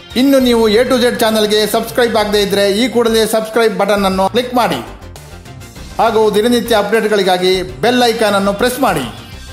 ಇನ್ನು ನೀವು A to Z ಚಾನಲ್ಗೆ ಸಬ್ಸ್ಕ್ರೈಬ್ ಆಗದೇ ಇದ್ದರೆ ಈ ಕೂಡಲೇ ಸಬ್ಸ್ಕ್ರೈಬ್ ಬಟನ್ ಅನ್ನು ಕ್ಲಿಕ್ ಮಾಡಿ ಹಾಗೂ ದಿನನಿತ್ಯ ಅಪ್ಡೇಟ್ಗಳಿಗಾಗಿ ಬೆಲ್ ಐಕಾನ್ ಅನ್ನು ಪ್ರೆಸ್ ಮಾಡಿ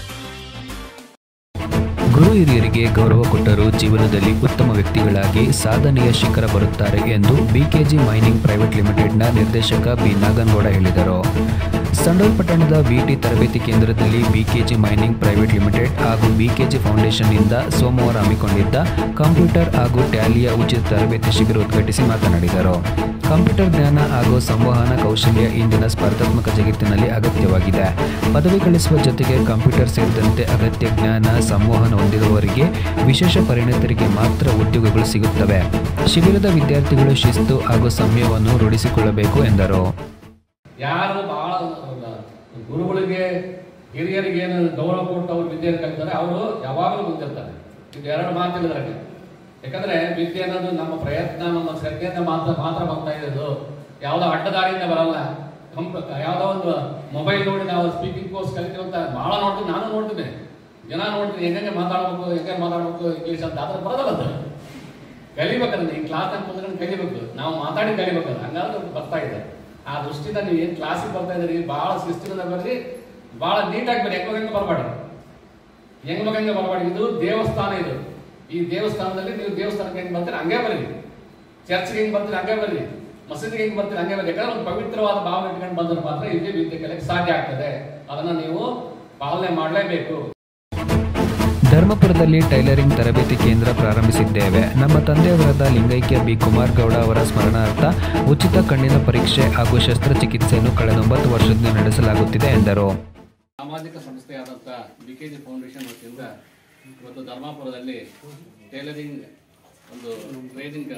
ಗುರು ಹಿರಿಯರಿಗೆ ಗೌರವ ಕೊಟ್ಟರು ಜೀವನದಲ್ಲಿ ಉತ್ತಮ ವ್ಯಕ್ತಿಗಳಾಗಿ ಸಾಧನೆಯ ಶಿಖರ ಬರುತ್ತಾರೆ ಎಂದು ಬಿಕೆಜಿ ಮೈನಿಂಗ್ ಪ್ರೈವೇಟ್ ಲಿಮಿಟೆಡ್ನ ನಿರ್ದೇಶಕ ಬಿ ನಾಗನಗೌಡ ಹೇಳಿದರು ಸಂಡೂರು ಪಟ್ಟಣದ ವಿಟಿ ತರಬೇತಿ ಕೇಂದ್ರದಲ್ಲಿ ಬಿಕೆಜಿ ಮೈನಿಂಗ್ ಪ್ರೈವೇಟ್ ಲಿಮಿಟೆಡ್ ಹಾಗೂ ಬಿಕೆಜಿ ಫೌಂಡೇಶನ್ನಿಂದ ಸೋಮವಾರ ಹಮ್ಮಿಕೊಂಡಿದ್ದ ಕಂಪ್ಯೂಟರ್ ಹಾಗೂ ಟ್ಯಾಲಿಯ ಉಚಿತ ತರಬೇತಿ ಶಿಬಿರ ಉದ್ಘಾಟಿಸಿ ಮಾತನಾಡಿದರು ಕಂಪ್ಯೂಟರ್ ಜ್ಞಾನ ಹಾಗೂ ಸಂವಹನ ಕೌಶಲ್ಯ ಇಂದಿನ ಸ್ಪರ್ಧಾತ್ಮಕ ಜಗತ್ತಿನಲ್ಲಿ ಅಗತ್ಯವಾಗಿದೆ ಪದವಿ ಗಳಿಸುವ ಜೊತೆಗೆ ಕಂಪ್ಯೂಟರ್ ಸೇರಿದಂತೆ ಅಗತ್ಯ ಜ್ಞಾನ ಸಂವಹನ ಹೊಂದಿರುವವರಿಗೆ ವಿಶೇಷ ಪರಿಣಿತರಿಗೆ ಮಾತ್ರ ಉದ್ಯೋಗಗಳು ಸಿಗುತ್ತವೆ ಶಿಬಿರದ ವಿದ್ಯಾರ್ಥಿಗಳು ಶಿಸ್ತು ಹಾಗೂ ಸಂಯಮವನ್ನು ರೂಢಿಸಿಕೊಳ್ಳಬೇಕು ಎಂದರು ಯಾರು ಬಹಳ ಗುರುಗಳಿಗೆ ಹಿರಿಯರಿಗೆ ಏನು ಗೌರವ ಕೊಟ್ಟು ಅವ್ರು ವಿದ್ಯೆಯನ್ನು ಕಲಿತಾರೆ ಅವರು ಯಾವಾಗಲೂ ಮುಂದಿರ್ತಾರೆ ಇದು ಎರಡು ಮಾತಿಲ್ಲದ್ರಾಗೆ ಯಾಕಂದ್ರೆ ವಿದ್ಯೆ ಅನ್ನೋದು ನಮ್ಮ ಪ್ರಯತ್ನ ನಮ್ಮ ಶ್ರದ್ಧೆಯಿಂದ ಮಾತ್ರ ಮಾತ್ರ ಬರ್ತಾ ಇರೋದು ಯಾವುದೋ ಅಡ್ಡದಾರಿಯಿಂದ ಬರಲ್ಲ ಕಂಪ್ ಯಾವುದೋ ಒಂದು ಮೊಬೈಲ್ ನೋಡಿ ನಾವು ಸ್ಪೀಕಿಂಗ್ ಕೋರ್ಸ್ ಕಲಿತೀವಿ ಅಂತ ಬಹಳ ನೋಡ್ತೀನಿ ನಾನು ನೋಡ್ತೀನಿ ಜನ ನೋಡ್ತೀನಿ ಹೆಂಗೆ ಮಾತಾಡ್ಬೇಕು ಹೆಂಗೆ ಮಾತಾಡ್ಬೇಕು ಇಂಗ್ಲೀಷ್ ಅಂತ ಅದ್ರ ಬರೋದಲ್ಲ ಅದು ಕಲಿಬೇಕಂದ್ರೆ ಈ ಕ್ಲಾಸ್ ಅಂತ ಕುತ್ಕೊಂಡು ಕಲಿಬೇಕು ನಾವು ಮಾತಾಡಿ ಕಲಿಬೇಕಲ್ಲ ಹಂಗಾದ್ರೆ ಅದು ಬರ್ತಾ ಇದೆ ಆ ದೃಷ್ಟಿಯಿಂದ ನೀವು ಏನು ಕ್ಲಾಸಿಗೆ ಬರ್ತಾ ಇದ್ದೀರಿ ಭಾಳ ಶಿಸ್ತಿನಿಂದ ಬರ್ರಿ ಭಾಳ ನೀಟಾಗಿ ಬರ್ರಿ ಹೆಂಗ ಹೆಂಗೆ ಬರಬೇಡಿ ಹೆಂಗ್ ಹೆಂಗೆ ಬರಬೇಡಿ ಇದು ದೇವಸ್ಥಾನ ಇದು ಈ ದೇವಸ್ಥಾನದಲ್ಲಿ ನೀವು ದೇವಸ್ಥಾನಕ್ಕೆ ಹೆಂಗ್ ಬರ್ತೀರಿ ಹಂಗೆ ಬರ್ರಿ ಚರ್ಚ್ಗೆ ಹೆಂಗ್ ಬರ್ತೀರಿ ಹಂಗೆ ಬರ್ರಿ ಮಸೀದಿಗೆ ಹೆಂಗ್ ಬರ್ತೀರಿ ಹಂಗೆ ಬರ್ರಿ ಯಾಕಂದ್ರೆ ಒಂದು ಪವಿತ್ರವಾದ ಭಾವನೆ ಇಟ್ಕೊಂಡು ಬಂದ್ರೆ ಮಾತ್ರ ಇಲ್ಲಿ ವಿದ್ಯೆ ಕಲಿಯಕ್ಕೆ ಸಾಧ್ಯ ಆಗ್ತದೆ ಅದನ್ನ ನೀವು ಪಾಲನೆ ಮಾಡಲೇಬೇಕು ಧರ್ಮಪುರದಲ್ಲಿ ಟೈಲರಿಂಗ್ ತರಬೇತಿ ಕೇಂದ್ರ ಪ್ರಾರಂಭಿಸಿದ್ದೇವೆ ನಮ್ಮ ತಂದೆಯವರಾದ ಲಿಂಗೈಕ್ಯ ಬಿ ಕುಮಾರ್ ಗೌಡ ಅವರ ಸ್ಮರಣಾರ್ಥ ಉಚಿತ ಕಣ್ಣಿನ ಪರೀಕ್ಷೆ ಹಾಗೂ ಶಸ್ತ್ರಚಿಕಿತ್ಸೆಯನ್ನು ಕಳೆದ ಒಂಬತ್ತು ವರ್ಷದಿಂದ ನಡೆಸಲಾಗುತ್ತಿದೆ ಎಂದರು ಸಾಮಾಜಿಕ ಸಂಸ್ಥೆಯಾದಂಥ ಬಿ ಕೆ ಜಿ ಫೌಂಡೇಶನ್ ವತಿಯಿಂದ ಇವತ್ತು ಧರ್ಮಾಪುರದಲ್ಲಿ ಟೈಲರಿಂಗ್ ಒಂದು ಟ್ರೈನಿಂಗ್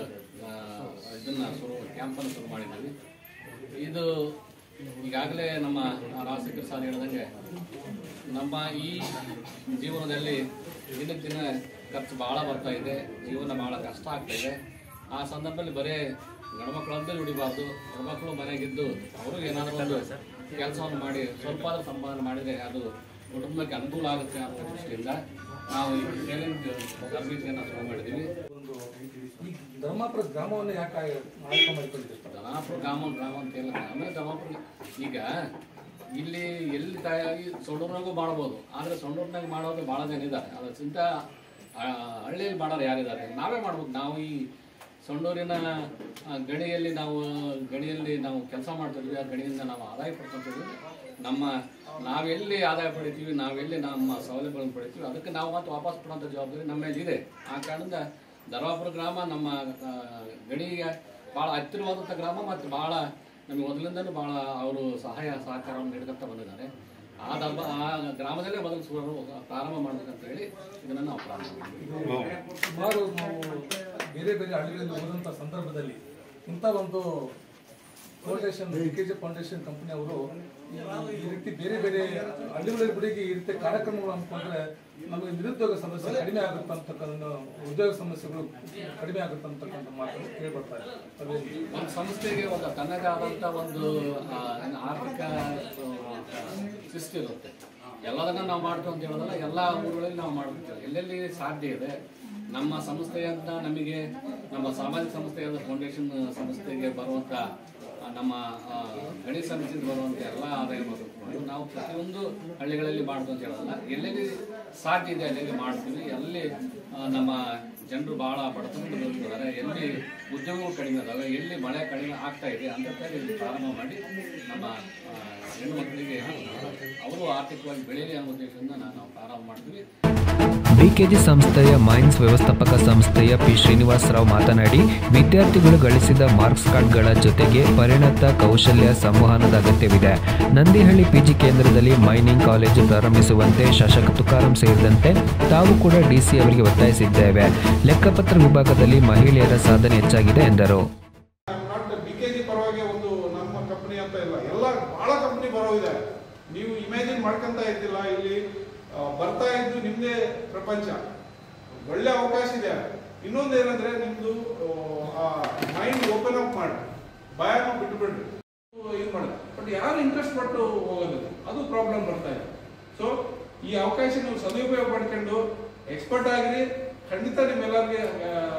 ಇದನ್ನ ಶುರು ಕ್ಯಾಂಪನ್ನು ಶುರು ಮಾಡಿದ್ದೀವಿ ಇದು ಈಗಾಗಲೇ ನಮ್ಮ ರಾಜಶೇಖರ್ ಸರ್ ಹೇಳಿದಂಗೆ ನಮ್ಮ ಈ ಜೀವನದಲ್ಲಿ ದಿನಕ್ಕೆ ದಿನ ಖರ್ಚು ಭಾಳ ಬರ್ತಾ ಇದೆ ಜೀವನ ಭಾಳ ಕಷ್ಟ ಆಗ್ತಾ ಇದೆ ಆ ಸಂದರ್ಭದಲ್ಲಿ ಬರೇ ಗಂಡ್ಮಕ್ಳಂತೂ ದುಡಿಬಾರ್ದು ಹೆಣ್ಮಕ್ಳು ಮನೆಗಿದ್ದು ಅವರು ಏನಾದರೂ ಒಂದು ಕೆಲಸವನ್ನು ಮಾಡಿ ಸ್ವಲ್ಪ ಆದ್ರೂ ಸಂಪಾದನೆ ಮಾಡಿದರೆ ಅದು ಕುಟುಂಬಕ್ಕೆ ಅನುಕೂಲ ಆಗುತ್ತೆ ಅನ್ನೋ ದೃಷ್ಟಿಯಿಂದ ನಾವು ಈ ಟೈಲರಿಂಗ್ ತರಬೇತಿಯನ್ನು ಶುರು ಮಾಡಿದ್ದೀವಿ ಒಂದು ಈ ಧರ್ಮಾಪುರ ಗ್ರಾಮವನ್ನು ಯಾಕೆ ಆಯ್ಕೆ ಮಾಡಿಕೊಂಡಿದ್ದೀರಿ ಧನಾಪುರ ಗ್ರಾಮ ಗ್ರಾಮ ಅಂತ ಇಲ್ಲ ಆಮೇಲೆ ಧರ್ಮಪುರ ಈಗ ಇಲ್ಲಿ ಎಲ್ಲಿ ತಾಯಿ ಸೊಂಡೂರ್ನಾಗೂ ಮಾಡ್ಬೋದು ಆದರೆ ಸೊಂಡೂರ್ನಾಗ ಮಾಡೋದು ಭಾಳ ಜನ ಇದ್ದಾರೆ ಅದಕ್ಕಿಂತ ಆ, ಹಳ್ಳಿಯಲ್ಲಿ ಮಾಡೋರು ಯಾರಿದ್ದಾರೆ ನಾವೇ ಮಾಡ್ಬೇಕು ನಾವು ಈ ಸೊಂಡೂರಿನ ಆ, ಗಣಿಯಲ್ಲಿ ನಾವು ಗಣಿಯಲ್ಲಿ ನಾವು ಕೆಲಸ ಮಾಡ್ತಿದ್ವಿ ಆ ಗಣಿಯಿಂದ ನಾವು ಆದಾಯ ಪಡ್ಕೊಂತಿದ್ವಿ ನಮ್ಮ ನಾವೆಲ್ಲಿ ಆದಾಯ ಪಡಿತೀವಿ ನಾವೆಲ್ಲಿ ನಮ್ಮ ಸೌಲಭ್ಯಗಳನ್ನು ಪಡಿತೀವಿ ಅದಕ್ಕೆ ನಾವು ಮತ್ತೆ ವಾಪಸ್ ಕೊಡುವಂಥ ಜವಾಬ್ದಾರಿ ನಮ್ಮ ಮೇಲೆ ಇದೆ ಆ ಕಾರಣದಿಂದ ಧರ್ಮಾಪುರ ಗ್ರಾಮ ನಮ್ಮ ಆ, ಗಣಿಗೆ ಭಾಳ ಹತ್ತಿರವಾದಂಥ ಗ್ರಾಮ ಮತ್ತು ಭಾಳ ನಮಗೆ ಮೊದಲಿಂದನೂ ಭಾಳ ಅವರು ಸಹಾಯ ಸಹಕಾರವನ್ನು ನೀಡ್ಕೊತಾ ಬಂದಿದ್ದಾರೆ ಆ ಧರ್ಮ ಆ ಗ್ರಾಮದಲ್ಲೇ ಮೊದಲು ಶುರು ಪ್ರಾರಂಭ ಮಾಡ್ಬೇಕಂತ ಹೇಳಿ ಇದನ್ನು ನಾವು ಪ್ರಾರಂಭ ಮಾಡಿದ್ವಿ ಸುಮಾರು ನಾವು ಬೇರೆ ಬೇರೆ ಹಳ್ಳಿಗಳಲ್ಲಿ ಹೋದಂಥ ಸಂದರ್ಭದಲ್ಲಿ ಇಂಥ ಒಂದು foundation K G foundation company ಅವರು ಈ ರೀತಿ ಬೇರೆ ಬೇರೆ ಹಳ್ಳಿಗಳ ಗುಡಿಗೆ ಈ ರೀತಿ ಕಾರ್ಯಕ್ರಮಗಳು ಅಂದ್ಕೊಂಡ್ರೆ ನಮಗೆ ನಿರುದ್ಯೋಗ ಸಮಸ್ಯೆ ಕಡಿಮೆ ಆಗುತ್ತೆ ಅಂತಕ್ಕಂಥ ಉದ್ಯೋಗ ಸಮಸ್ಯೆಗಳು ಕಡಿಮೆ ಆಗುತ್ತೆ ಅಂತಕ್ಕಂಥ ಮಾತನ್ನು ಕೇಳ್ಬರ್ತಾ ಇದೆ ಅದೇನು? ಒಂದು ಸಂಸ್ಥೆಗೆ ಒಂದು ತನ್ನದೇ ಆದಂಥ ಒಂದು ಆ, ಏನು ಆರ್ಥಿಕ ಆ, ಶಿಸ್ತು ಇರುತ್ತೆ ಎಲ್ಲದನ್ನ ನಾವು ಮಾಡ್ತೀವಿ ಅಂತ ಹೇಳೋದಲ್ಲ ಎಲ್ಲ ಊರುಗಳಲ್ಲಿ ನಾವು ಮಾಡ್ತೀವಿ ಎಲ್ಲೆಲ್ಲಿ ಸಾಧ್ಯ ಇದೆ ನಮ್ಮ ಸಂಸ್ಥೆಯಿಂದ ನಮಗೆ ನಮ್ಮ ಸಾಮಾಜಿಕ ಸಂಸ್ಥೆಯಾದ ಫೌಂಡೇಶನ್ ಸಂಸ್ಥೆಗೆ ಬರುವಂಥ ಆ, ನಮ್ಮ ಆ, ಗಣಿ ಸಮಿತಿಯಿಂದ ಬರುವಂಥ ಎಲ್ಲ ಆದಾಯ ಬರುತ್ತೆ ನಾವು ಪ್ರತಿಯೊಂದು ಹಳ್ಳಿಗಳಲ್ಲಿ ಮಾಡ್ತೀವಿ ಅಂತ ಹೇಳೋದಲ್ಲ ಎಲ್ಲೆಲ್ಲಿ ಸಾಧ್ಯ ಇದೆ ಅಲ್ಲೆಲ್ಲಿ ಮಾಡ್ತೀವಿ ಅಲ್ಲಿ ಆ, ನಮ್ಮ ಜನರು ಬಹಳ ಬಡತನದಲ್ಲಿ ಇರ್ತಾರೆ ಎಲ್ಲಿ ಉದ್ಯೋಗಗಳು ಕಡಿಮೆ ಇದಾವೆ ಎಲ್ಲಿ ಮಳೆ ಕಡಿಮೆ ಆಗ್ತಾ ಇದೆ ಅಂತ ಇಲ್ಲಿ ಪ್ರಾರಂಭ ಮಾಡಿ ನಮ್ಮ ಆ, ಹೆಣ್ಣು ಮಕ್ಕಳಿಗೆ ಅವರು ಆರ್ಥಿಕವಾಗಿ ಬೆಳೀಲಿ ಅನ್ನೋ ಉದ್ದೇಶದಿಂದ ನಾವು ಪ್ರಾರಂಭ ಮಾಡ್ತೀವಿ ಬಿಕೆಜಿ ಸಂಸ್ಥೆಯ ಮೈನ್ಸ್ ವ್ಯವಸ್ಥಾಪಕ ಸಂಸ್ಥೆಯ ಪಿ ಶ್ರೀನಿವಾಸರಾವ್ ಮಾತನಾಡಿ ವಿದ್ಯಾರ್ಥಿಗಳು ಗಳಿಸಿದ ಮಾರ್ಕ್ಸ್ ಕಾರ್ಡ್ಗಳ ಜೊತೆಗೆ ಪರಿಣತ ಕೌಶಲ್ಯ ಸಂವಹನದ ಅಗತ್ಯವಿದೆ ನಂದಿಹಳ್ಳಿ ಪಿಜಿ ಕೇಂದ್ರದಲ್ಲಿ ಮೈನಿಂಗ್ ಕಾಲೇಜು ಪ್ರಾರಂಭಿಸುವಂತೆ ಶಾಸಕ ತುಕಾರಾಂ ಸೇರಿದಂತೆ ತಾವು ಕೂಡ ಡಿಸಿ ಅವರಿಗೆ ಒತ್ತಾಯಿಸಿದ್ದೇವೆ ಲೆಕ್ಕಪತ್ರ ವಿಭಾಗದಲ್ಲಿ ಮಹಿಳೆಯರ ಸಾಧನೆ ಹೆಚ್ಚಾಗಿದೆ ಎಂದರು ನಾಟ್ ಬಿ ಕೆ ಜಿ ಪರವಾಗಿ ಒಂದು ನಮ್ಮ ಕಂಪನಿ ಅಂತ ಇಲ್ಲ ಎಲ್ಲ ಬಹಳ ಕಂಪನಿ ಬರೋ ಇದೆ ನೀವು ಇಮ್ಯಾಜಿನ್ ಮಾಡ್ಕೊಂತ ಇದ್ದಿಲ್ಲ ಇಲ್ಲಿ ಆ, ಬರ್ತಾ ಇದ್ದು ನಿಮ್ದೇ ಪ್ರಪಂಚ ಒಳ್ಳೆ ಅವಕಾಶ ಇದೆ ಇನ್ನೊಂದು ಏನಂದ್ರೆ ನಿಮ್ದು ಆ ಮೈಂಡ್ ಓಪನ್ ಅಪ್ ಮಾಡಿ ಭಯನ ಬಿಟ್ಬಿಡ್ರಿ ಇದು ಮಾಡಿ ಬಟ್ ಯಾರು ಇಂಟ್ರೆಸ್ಟ್ ಪಟ್ಟು ಹೋಗೋದಿಲ್ಲ ಅದು ಪ್ರಾಬ್ಲಮ್ ಬರ್ತಾ ಇದೆ ಸೊ ಈ ಅವಕಾಶ ನೀವು ಸದುಪಯೋಗ ಮಾಡ್ಕೊಂಡು ಎಕ್ಸ್ಪರ್ಟ್ ಆಗಿರಿ ಖಂಡಿತ ನಿಮ್ಮೆಲ್ಲರಿಗೆ definite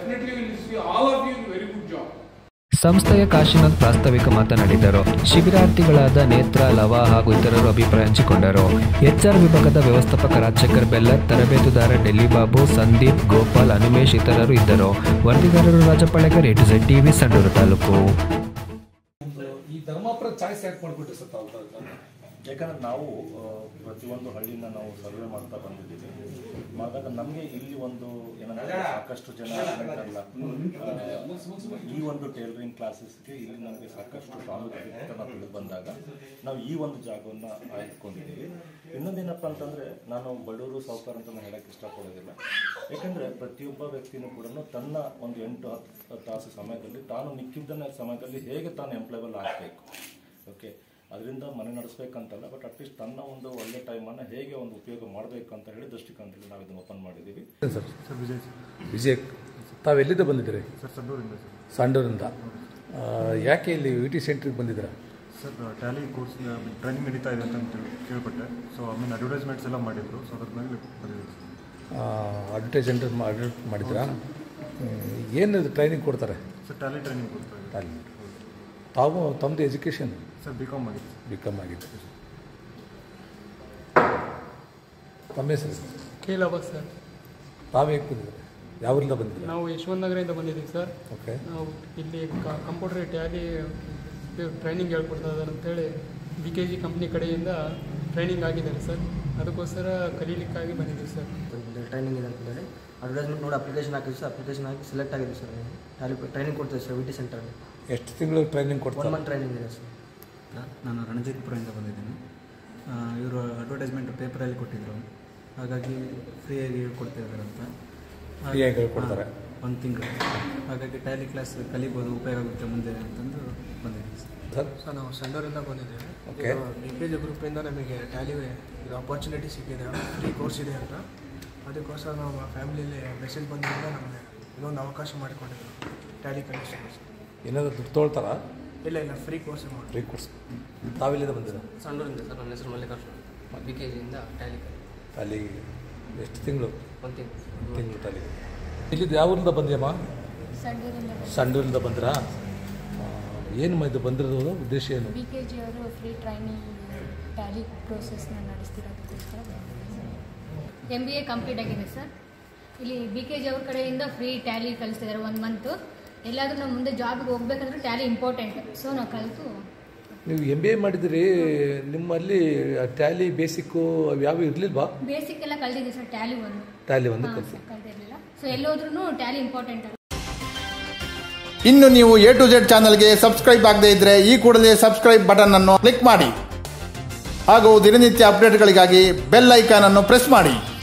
definitely will see all of you in very good job. ಸಂಸ್ಥೆಯ ಕಾಶಿನಾಥ್ ಪ್ರಾಸ್ತಾವಿಕ ಮಾತನಾಡಿದರು ಶಿಬಿರಾರ್ಥಿಗಳಾದ ನೇತ್ರ ಲವ ಹಾಗೂ ಇತರರು ಅಭಿಪ್ರಾಯ ಹಂಚಿಕೊಂಡರು ಎಚ್ಆರ್ ವಿಭಾಗದ ವ್ಯವಸ್ಥಾಪಕ ರಾಜಶೇಖರ್ ಬೆಲ್ಲರ್ ತರಬೇತುದಾರ ಡೆಲ್ಲಿ ಬಾಬು ಸಂದೀಪ್ ಗೋಪಾಲ್ ಅನಿಮೇಶ್ ಇತರರು ಇದ್ದರು ವರದಿಗಾರರು Rajapalegar A to Z TV Sandur taluk ಒಂದು ಈ ಧರ್ಮಾಪುರ ಚಾಯ್ಸ್ ಯಾಕೆ ಮಾಡ್ಬಿಟ್ರಿ ಸರ್ ತಾವು ಯಾಕಂದ್ರೆ ನಾವು ಆ, ಪ್ರತಿಯೊಂದು ಹಳ್ಳಿನ ನಾವು ಸರ್ವೆ ಮಾಡ್ತಾ ಬಂದಿದ್ದೀವಿ ಮಾಡಿದಾಗ ನಮಗೆ ಇಲ್ಲಿ ಒಂದು ಏನಂದ್ರೆ ಸಾಕಷ್ಟು ಜನ ಅಲ್ಲ, ಆ, ಈ ಒಂದು ಟೈಲರಿಂಗ್ ಕ್ಲಾಸಸ್ಗೆ ಇಲ್ಲಿ ನಮಗೆ ಸಾಕಷ್ಟು ಪ್ರಾಮುಖ್ಯತೆ ಅಂತ ನಾವು ತಿಳಿದು ಬಂದಾಗ ನಾವು ಈ ಒಂದು ಜಾಗವನ್ನು ಆಯ್ದುಕೊಂಡಿದ್ದೀವಿ ಇನ್ನೊಂದೇನಪ್ಪ ಅಂತಂದ್ರೆ ನಾನು ಬಡವರು ಸಾವುಕಾರ ಅಂತ ನಾನು ಹೇಳಕ್ಕೆ ಇಷ್ಟಪಡೋದಿಲ್ಲ ಯಾಕಂದ್ರೆ ಪ್ರತಿಯೊಬ್ಬ ವ್ಯಕ್ತಿನೂ ಕೂಡ ತನ್ನ ಒಂದು ಎಂಟು ಹತ್ತು ತಾಸು ಸಮಯದಲ್ಲಿ ತಾನು ಮಿಕ್ಕಿದ್ದನ್ನ ಸಮಯದಲ್ಲಿ ಹೇಗೆ ತಾನು ಎಂಪ್ಲಾಯಬಲ್ ಆಗಬೇಕು ಓಕೆ ಅದರಿಂದ ಮನೆ ನಡೆಸ್ಬೇಕಂತಲ್ಲ ಬಟ್ ಅಟ್ಲೀಸ್ಟ್ ತನ್ನ ಒಂದು ಒಳ್ಳೆ ಟೈಮನ್ನು ಹೇಗೆ ಒಂದು ಉಪಯೋಗ ಮಾಡಬೇಕು ಅಂತ ಹೇಳಿ ದೃಷ್ಟಿಕೋನದಲ್ಲಿ ನಾವು ಇದನ್ನು ಓಪನ್ ಮಾಡಿದ್ದೀವಿ ಸರ್ ವಿಜಯ್ ತಾವು ಎಲ್ಲಿಂದ ಬಂದಿದ್ದೀರಿ ಸರ್ ಸಂಡೂರಿಂದ ಸರ್ ಸಾಂಡೂರಿಂದ ಆ, ಯಾಕೆ ಇಲ್ಲಿ ವಿ ಟಿ ಸೆಂಟ್ರಿಗೆ ಬಂದಿದ್ದೀರಾ ಸರ್ ಟ್ಯಾಲಿ ಕೋರ್ಸ್ ಟ್ರೈನಿಂಗ್ ನಡೀತಾ ಇದೆ ಅಂತ ತಿಳ್- ಕೇಳ್ಪಟ್ಟೆ ಸೊ ಆಮೇಲೆ ಅಡ್ವರ್ಟೈಸ್ಮೆಂಟ್ಸ್ ಎಲ್ಲ ಮಾಡಿದ್ರು ಸೊ ಅದ್ರ ಮೇಲೆ ಬಂದಿದ್ದೀವಿ ಸರ್ ಅಡ್ವರ್ಟೈಸ್ ಸೆಂಟರ್ ಅಡ್ವರ್ಟ್ ಮಾಡಿದ್ದೀರಾ ಏನು ಟ್ರೈನಿಂಗ್ ಕೊಡ್ತಾರೆ ಸರ್ ಟ್ಯಾಲಿ ಟ್ರೈನಿಂಗ್ ಕೊಡ್ತಾ ಇದ್ದೀವಿ ಅಲ್ಲಿ ತಾವು ತಮ್ಮದು ಎಜುಕೇಷನ್ ಸರ್ ಬಿ ಕಾಮ್ ಆಗಿದೆ ಬಿ ಕಾಮ್ ಆಗಿದೆ ತಮ್ಮ ಹೆಸರು ಕೇಳವ ಸರ್ ತಾವು ಹೇಗೆ ಬಂದಿದ್ದೀರಾ ಯಾವರಿಂದ ಬಂದಿದ್ದೀರಾ ನಾವು ಯಶವಂತ ನಗರದಿಂದ ಬಂದಿದ್ದೀವಿ ಸರ್ ಓಕೆ ನಾವು ಇಲ್ಲಿ ಕಂಪ್ಯೂಟರ್ ಟ್ಯಾಲಿ ಟ್ರೈನಿಂಗ್ ಹೇಳ್ಕೊಡ್ತಾ ಇದ್ದಾರೆ ಅಂತೇಳಿ ಬಿ ಕೆ ಜಿ ಕಂಪ್ನಿ ಕಡೆಯಿಂದ ಟ್ರೈನಿಂಗ್ ಆಗಿದ್ದಾರೆ ಸರ್ ಅದಕ್ಕೋಸ್ಕರ ಕಲೀಲಿಕ್ಕಾಗಿ ಬಂದಿದ್ದೀವಿ ಸರ್ ಟ್ರೈನಿಂಗ್ ಇದೆ ಅಂತಂದರೆ ಅಡ್ವರ್ಟೈಸ್ಮೆಂಟ್ ನೋಡಿ ಅಪ್ಲಿಕೇಶನ್ ಹಾಕಿದ್ವಿ ಸರ್ ಅಪ್ಲಿಕೇಶನ್ ಹಾಕಿ ಸೆಲೆಕ್ಟ್ ಆಗಿದೆ ಸರ್ ಟ್ಯಾಲಿ ಟ್ರೈನಿಂಗ್ ಕೊಡ್ತೀವಿ ಸರ್ ವಿ ಟಿ ಸೆಂಟರಲ್ಲಿ ಎಷ್ಟು ತಿಂಗಳು ಟ್ರೈನಿಂಗ್ ಒನ್ ಕೊಡ್ತಾರೆ ಮಂತ್ ಟ್ರೈನಿಂಗ್ ಇದೆ ಸರ್ ನಾನು ರಣಜಿತ್ಪುರದಿಂದ ಬಂದಿದ್ದೀನಿ ಇವರು ಅಡ್ವರ್ಟೈಸ್ಮೆಂಟ್ ಪೇಪರಲ್ಲಿ ಕೊಟ್ಟಿದ್ದರು ಹಾಗಾಗಿ ಫ್ರೀಯಾಗಿ ಕೊಡ್ತಾ ಇದ್ದಾರೆ ಅಂತ Free ಆಗಿ ಹೇಳ್ಕೊಡ್ತಾರೆ. ಒಂದು ತಿಂಗಳು ಹಾಗಾಗಿ ಟ್ಯಾಲಿ ಕ್ಲಾಸ್ ಕಲಿಬೋದು ಉಪಯೋಗ ಆಗುತ್ತೆ ಮುಂದೆ ಅಂತಂದು ಬಂದಿದ್ದೀನಿ ಸರ್ ಸರ್ ಸರ್ ನಾವು ಸಂಡೂರಿಂದ ಬಂದಿದ್ದೇವೆ Okay. ಡಿ ಕೆ ಜಿ ಗ್ರೂಪಿಂದ ನಮಗೆ ಟ್ಯಾಲಿ ಇದು ಅಪಾರ್ಚುನಿಟಿ ಸಿಕ್ಕಿದೆ ಫ್ರೀ ಕೋರ್ಸ್ ಇದೆ ಅಂತ ಅದಕ್ಕೋಸ್ಕರ ನಾವು ಫ್ಯಾಮಿಲಿಯಲ್ಲಿ ಮೆಸೇಜ್ ಬಂದಿದ್ದರಿಂದ ನಮಗೆ ಇದೊಂದು ಅವಕಾಶ ಮಾಡಿಕೊಂಡಿದ್ರು ಟ್ಯಾಲಿ ಕಲಿಸ್ತೀವಿ ಸರ್ ಏನಾದರೂ ದುಡ್ಡು ತೊಗೊಳ್ತಾರಾ ಇಲ್ಲ ಇಲ್ಲ ಫ್ರೀ ಕೋರ್ಸ್ ಮಾಡಿ ಫ್ರೀ ಕೊಡ್ಸ್ ತಾವೆಲ್ಲಿಂದ ಬಂದಿರಾ ಸಂಡೂರಿಂದ ಸರ್ ನನ್ನ ಹೆಸರು ಮಲ್ಲಿಕಾರ್ಜುನ ಬಿ ಕೆ ಜಿಯಿಂದ ಟ್ಯಾಲಿ ಅಲ್ಲಿ ಎಷ್ಟು ತಿಂಗಳು ಒಂದು ತಿಂಗಳು ತಿಂಗಳು ತಾಲಿ ಇಲ್ಲಿದ್ದು ಯಾವ ಊರಿಂದ ಬಂದ್ಯಮ್ಮ ಸಂಡೂರಿಂದ ಬಂದ್ರಾ ಏನು ಇದು ಬಂದಿರೋದು ಉದ್ದೇಶ ಏನು ಬಿ ಕೆ ಜಿ ಅವರು ಫ್ರೀ ಟ್ರೈನಿಂಗ್ ಟ್ಯಾಲಿ ಪ್ರೋಸೆಸ್ನ ನಡೆಸ್ತಿರೋದಕ್ಕೋಸ್ಕರ ಎಮ್ ಬಿ ಎ ಕಂಪ್ಲೀಟ್ ಆಗಿದೆ ಸರ್ ಇಲ್ಲಿ ಬಿ ಕೆ ಜಿ ಅವ್ರ ಕಡೆಯಿಂದ ಫ್ರೀ ಟ್ಯಾಲಿ ಕಲಿಸ್ತಿದ್ದಾರೆ ಒಂದು ಮಂತು ಎಲ್ಲಾದರೂ ನಾವು ಮುಂದೆ ಜಾಬ್ಗೆ ಹೋಗ್ಬೇಕಂದ್ರೆ ಟ್ಯಾಲಿ ಇಂಪಾರ್ಟೆಂಟ್ ಸೊ ನಾವು ಕಲಿತು ನೀವು ಎಮ್ ಬಿ ಎ ಮಾಡಿದಿರಿ ನಿಮ್ಮಲ್ಲಿ ಟ್ಯಾಲಿ ಬೇಸಿಕ್ಕು ಅವು ಯಾವ ಇರಲಿಲ್ವಾ ಬೇಸಿಕ್ ಎಲ್ಲ ಕಲ್ತಿದ್ದೀವಿ ಸರ್ ಟ್ಯಾಲಿ ಒಂದು ಟ್ಯಾಲಿ ಒಂದು ಹಾಂ ಕಲಿಸಿ ಸರ್ ಕಲ್ತಿರ್ಲಿಲ್ಲ ಸೊ ಎಲ್ಲೋದ್ರೂ ಟ್ಯಾಲಿ ಇಂಪಾರ್ಟೆಂಟ್ ಇನ್ನು ನೀವು ಎ ಟು ಜೆಡ್ ಚಾನಲ್ಗೆ ಸಬ್ಸ್ಕ್ರೈಬ್ ಆಗದೇ ಇದ್ರೆ ಈ ಕೂಡಲೇ ಸಬ್ಸ್ಕ್ರೈಬ್ ಬಟನ್ ಅನ್ನು ಕ್ಲಿಕ್ ಮಾಡಿ ಹಾಗೂ ದಿನನಿತ್ಯ ಅಪ್ಡೇಟ್ಗಳಿಗಾಗಿ ಬೆಲ್ ಐಕಾನ್ ಅನ್ನು ಪ್ರೆಸ್ ಮಾಡಿ